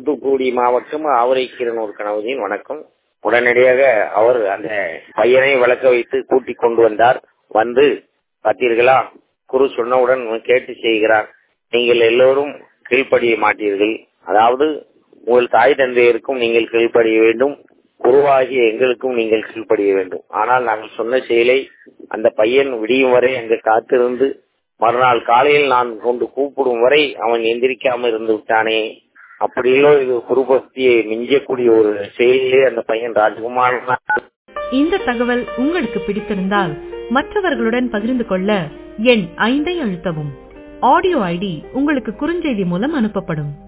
தூத்துக்குடி மாவட்டம் ஆவரைக்கீரனூர் கணவதியின் வணக்கம் உடனடியாக அவர் அந்த பையனை விளக்க வைத்து கூட்டிக் கொண்டு வந்தார் வந்து பார்த்தீர்களா குரு சொன்னவுடன் கேட்டு செய்கிறார் நீங்கள் எல்லோரும் கீழ்ப்படிய மாட்டீர்கள் அதாவது உங்கள் தாய் தந்தையருக்கும் நீங்கள் கீழ்ப்படிய வேண்டும் குருவாகிய எங்களுக்கும் நீங்கள் கீழ்ப்படிய வேண்டும் ஆனால் நாங்கள் சொன்ன செயலை அந்த பையன் விடியும் வரை அங்கு காத்திருந்து மறுநாள் காலையில் நான் கொண்டு கூப்பிடும் வரை அவன் எந்திரிக்காம இருந்து விட்டானே அப்படியோ இது குருபக்தியை மிஞ்சக்கூடிய ஒரு செயலிலே அந்த பையன் ராஜகுமார் இந்த தகவல் உங்களுக்கு பிடித்திருந்தால் மற்றவர்களுடன் பகிர்ந்து கொள்ள எண் ஐந்தை அழுத்தவும் ஆடியோ ஐடி உங்களுக்கு குறுஞ்செய்தி மூலம் அனுப்பப்படும்